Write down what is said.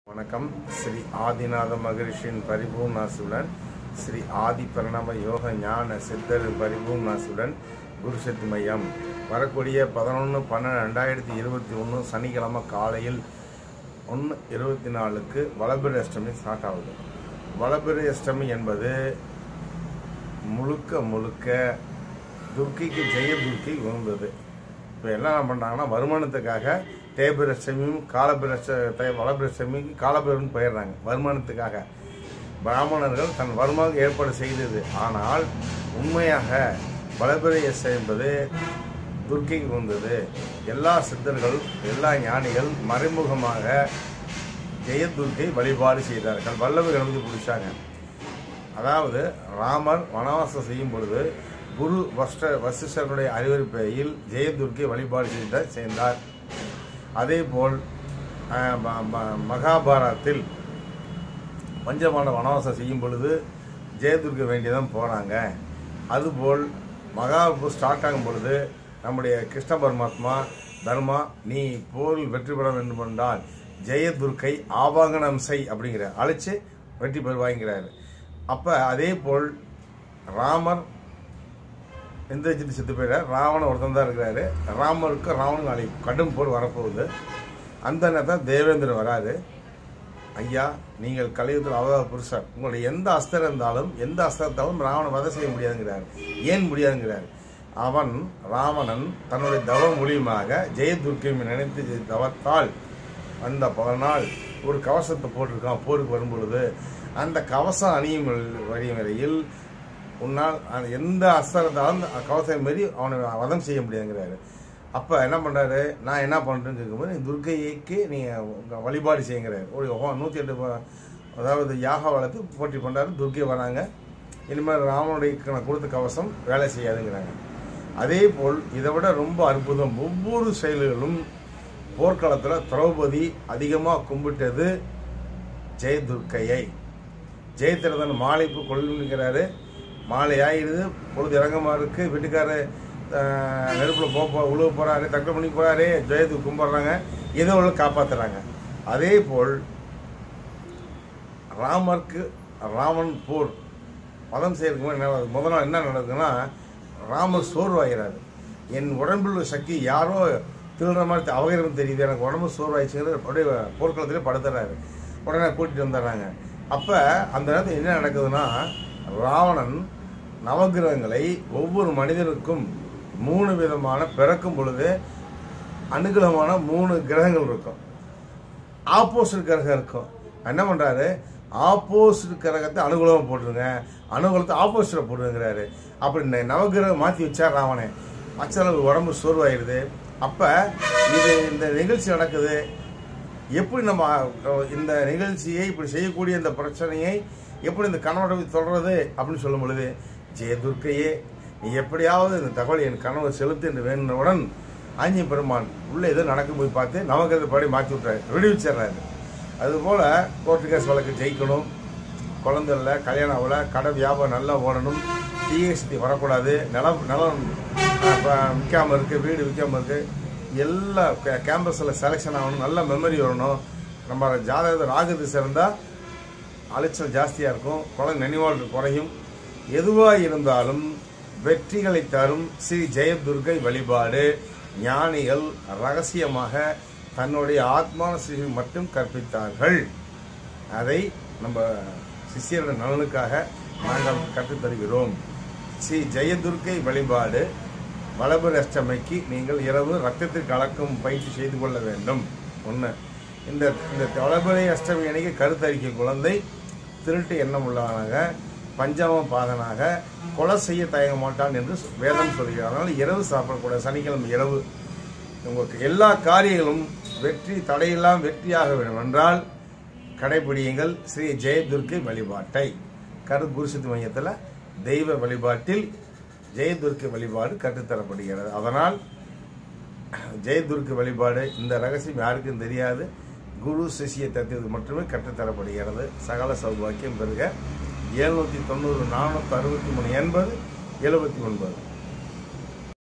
வணக்கம் ஸ்ரீ ஆதிநாத மகரிஷியின் பரிபூர்ணாசுடன் ஸ்ரீ ஆதி பிரணவ யோக ஞான சித்தர் பரிபூர்ணாசுடன் குருசக்தி மையம் வரக்கூடிய பதினொன்று பன்னெண்டு ரெண்டாயிரத்தி இருபத்தி ஒன்று சனிக்கிழமை காலையில் ஒன்று இருபத்தி நாலுக்கு வளபிரி அஷ்டமி ஸ்டார்ட் ஆகுது வளபிரி அஷ்டமி என்பது முழுக்க முழுக்க துர்க்கைக்கு ஜெய துர்க்கை உகந்தது இப்போ என்ன பண்ணுறாங்கன்னா வருமானத்துக்காக தேபிரஷ்டமியும் காலபிரஷ்ட வளபிரஷ்டமிக்கு காலபிரன்னு போயிடுறாங்க வருமானத்துக்காக பிராமணர்கள் தன் வருமானம் ஏற்பாடு செய்தது ஆனால் உண்மையாக வளபிரயச என்பது துர்க்கைக்கு வந்தது எல்லா சித்தர்கள் எல்லா ஞானிகள் மறைமுகமாக ஜெயதுர்க்கை வழிபாடு செய்தார்கள் வல்லப கணபதி பிடிச்சாங்க அதாவது ராமர் வனவாசம் செய்யும் பொழுது குரு வஷ்ட வசிஷ்டருடைய அறிவுரைப்பையில் ஜெயதுர்க்கை வழிபாடு செய்த சேர்ந்தார் அதேபோல் அஹ், ம- ம- மகாபாரதத்தில் பஞ்சபாண்ட வனவாசம் செய்யும் பொழுது ஜெயதுர்க்கை வேண்டியதான் போனாங்க அதுபோல் மகாபு ஸ்டார்ட் ஆகும் பொழுது நம்முடைய கிருஷ்ண பரமாத்மா தர்மா நீ போரில் வெற்றி பெற வேண்டும் என்றால் ஜெயதுர்க்கை ஆவாகனம் செய் அப்படிங்கிற அழைச்சு வெற்றி பெறுவாங்கிறாரு அப்ப அதே போல் ராமர் இந்திரஜித் செத்து போயிடார் ராவணன் ஒருத்தன் தான் இருக்கிறாரு ராமருக்கு ராவணன் நாளைக்கு கடும் போர் வரப்போகுது அந்த நேரத்தில் தேவேந்திரன் வராரு ஐயா நீங்கள் கலியுகத்தில் அவதார புருஷர் உங்களுடைய எந்த அஸ்திரம் இருந்தாலும் எந்த அஸ்திரத்தாலும் ராவணன் வதை செய்ய முடியாதுங்கிறார் ஏன் முடியாதுங்கிறார் அவன் ராவணன் தன்னுடைய தவ மூலியமாக ஜெயதுர்க்கையை நினைத்து தவத்தால் அந்த பலனால் ஒரு கவசத்தை போட்டிருக்கான் போருக்கு வரும் பொழுது அந்த கவசம் அணியும் வரையும் வரையில் உன்னால் அந்த எந்த அஸ்திரத்தாலும் அந்த கவசம் மாரி அவனை வதம் செய்ய முடியாதுங்கிறாரு அப்போ என்ன பண்ணுறாரு நான் என்ன பண்ணுறேன்னு கேட்கும்போது நீ துர்க்கைக்கு நீங்கள் உங்கள் வழிபாடு செய்யுங்கிறாரு ஒரு நூற்றி எட்டு ப- அதாவது யாக வளர்த்து போட்டி பண்ணுறாரு துர்க்கை வராங்க இனிமேல் ராமனுடைய க- கொடுத்த கவசம் வேலை செய்யாதுங்கிறாங்க அதே போல் இதை விட ரொம்ப அற்புதம் ஒவ்வொரு செயல்களும் போர்க்களத்தில் திரௌபதி அதிகமாக கும்பிட்டது ஜெயதுர்க்கையை ஜெயத்திரதன் மாலை இப்போ கொள்ளுங்கிறாரு மாலை ஆயிடுது பொழுது இறங்கமா இருக்கு வீட்டுக்காரரு அஹ், நெருப்புல போக போ உழுவ போறாரு தற்கொலை பண்ணி போறாரு ஜெயத்து கும்பிடுறாங்க ஏதோ ஒன்று காப்பாத்துறாங்க அதே போல் ராமருக்கு ராமன் போர் மதம் செய்யறதுக்கு முன்னாடி என்ன நடக்குது? முதல் நாள் என்ன நடக்குதுன்னா ராமர் சோர்வாகிறாரு என் உடம்பில் உள்ள சக்தி யாரோ திருடுற மாதிரி அவகிரம் தெரியுது எனக்கு உடம்பு சோர்வாயிடுச்சுங்கிறது அப்படியே போர்க்களத்திலே படுத்துறாரு உடனே கூட்டிட்டு வந்துடுறாங்க அப்போ அந்த நேரத்தில் என்ன நடக்குதுன்னா ராவணன் நவகிரகங்களை ஒவ்வொரு மனிதனுக்கும் மூணு விதமான பிறக்கும் பொழுது அனுகிரகமான மூணு கிரகங்கள் இருக்கும் ஆப்போசிட் கிரகம் இருக்கும் என்ன பண்றாரு ஆப்போசிட் கிரகத்தை அனுகூலமா போட்டுருங்க அனுகூலத்தை ஆப்போசிட்ல போட்டுருங்கிறாரு அப்படி இந்த நவகிரகம் மாத்தி வச்சா ராவணன் அச்சளவு உடம்பு சோர்வாயிருது அப்ப இது இந்த நிகழ்ச்சி நடக்குது எப்படி நம்ம அஹ், இந்த நிகழ்ச்சியை இப்படி செய்யக்கூடிய இந்த பிரச்சனையை எப்படி இந்த கணவனை போய் சொல்றது அப்படின்னு சொல்லும் பொழுது ஜெயதுர்க்கையே நீ எப்படியாவது இந்த தகவலை என் கணவர் செலுத்து என்று வேணுனவுடன் ஆஞ்சி பெருமான் உள்ள ஏதோ நடக்கும் போய் பார்த்து நவகிரக படி மாற்றி விட்டாரு விடுவிச்சிடுறாரு அதுபோல கோர்ட்டு கேஸ் வழக்கு ஜெயிக்கணும் குழந்தை இல்லை கல்யாணம் ஆகல கடை வியாபாரம் நல்லா ஓடணும் டிஎஸ்டி வரக்கூடாது நிலம் நிலம் விற்காம இருக்கு வீடு விற்காம இருக்கு எல்லா கேம்பஸில் செலெக்ஷன் ஆகணும் நல்ல மெமரி வரணும் நம்ம ஜாதகத்தில் ராகு திசை இருந்தால் அலைச்சல் ஜாஸ்தியாக இருக்கும் குழந்தை நினைவாழ்வு குறையும் எதுவாக இருந்தாலும் வெற்றிகளை தரும் ஸ்ரீ ஜெயதுர்கை வழிபாடு ஞானிகள் ரகசியமாக தன்னுடைய ஆத்மான ஸ்ரீ மட்டும் கற்பித்தார்கள் அதை நம்ம சிஷியர்கள் நலனுக்காக நாங்கள் கற்றுத் தருகிறோம் ஸ்ரீ ஜெயதுர்க்கை வழிபாடு வளபுர அஷ்டமிக்கு நீங்கள் இரவு ரத்தத்தில் கலக்கும் பயிற்சி செய்து கொள்ள வேண்டும் ஒன்று இந்த இந்த வளபுரை அஷ்டமி அன்னைக்கு கருத்தரிக்க குழந்தை திருட்டு எண்ணம் உள்ளவனாக பஞ்சம பாதனாக கொலை செய்ய தயங்க மாட்டான் என்று வேதம் சொல்கிறார் அதனால் இரவு சாப்பிடக்கூடாது சனிக்கிழமை இரவு உங்களுக்கு எல்லா காரியங்களும் வெற்றி தடையெல்லாம் வெற்றியாக வேண்டும் என்றால் கடைபிடியுங்கள் ஸ்ரீ ஜெயதுர்க்கை வழிபாட்டை கரு குருசித்து மையத்தில் தெய்வ வழிபாட்டில் ஜெயதுர்க்கை வழிபாடு கற்றுத்தரப்படுகிறது அதனால் ஜெயதுர்க்கை வழிபாடு இந்த ரகசியம் யாருக்கும் தெரியாது குரு சிஷிய தத்துவத்துக்கு மட்டுமே கற்றுத்தரப்படுகிறது சகல சௌபாக்கியம் பெறுக எழுநூற்றி தொண்ணூறு நானூற்றி அறுபத்தி மூணு எண்பது எழுபத்தி ஒன்பது